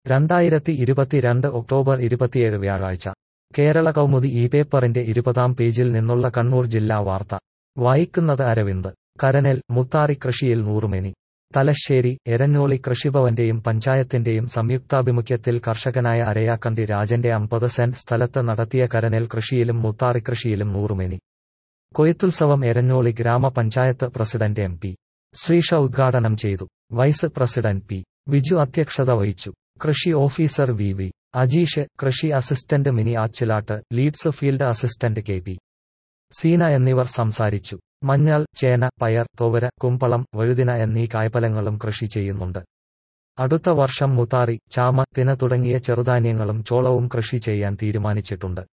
രണ്ടായിരത്തി ഇരുപത്തിരണ്ട് ഒക്ടോബർ ഇരുപത്തിയേഴ് വ്യാഴാഴ്ച കേരള കൗമുദി ഈ പേപ്പറിന്റെ ഇരുപതാം പേജിൽ നിന്നുള്ള കണ്ണൂർ ജില്ലാ വാർത്ത വായിക്കുന്നത് അരവിന്ദ് കരനെൽ മുത്താറി കൃഷിയിൽ നൂറുമേനി തലശ്ശേരി എരഞ്ഞോളി കൃഷിഭവന്റെയും പഞ്ചായത്തിന്റെയും സംയുക്താഭിമുഖ്യത്തിൽ കർഷകനായ അരയാക്കണ്ടി രാജന്റെ അമ്പത് സെന്റ് സ്ഥലത്ത് നടത്തിയ കരനെൽ കൃഷിയിലും മുത്താറി കൃഷിയിലും നൂറുമേനി കൊയ്ത്തുത്സവം എരഞ്ഞോളി ഗ്രാമപഞ്ചായത്ത് പ്രസിഡന്റ് എം പി ശ്രീഷ ഉദ്ഘാടനം ചെയ്തു വൈസ് പ്രസിഡന്റ് പി വിജു അധ്യക്ഷത വഹിച്ചു കൃഷി ഓഫീസർ വി വി അജീഷ് കൃഷി assistant Mini Achilatt leads field assistant K P Seena എന്നിവർ സംസാരിച്ചു മഞ്ഞൾ ചേന പയർ തോവര കുമ്പളം വഴുതിന എന്നീ കായ്ഫലങ്ങളും കൃഷി ചെയ്യുന്നുണ്ട് അടുത്ത വർഷം മുത്താറി ചാമ തിന തുടങ്ങിയ ചെറുധാന്യങ്ങളും ചോളവും കൃഷി ചെയ്യാൻ തീരുമാനിച്ചിട്ടുണ്ട്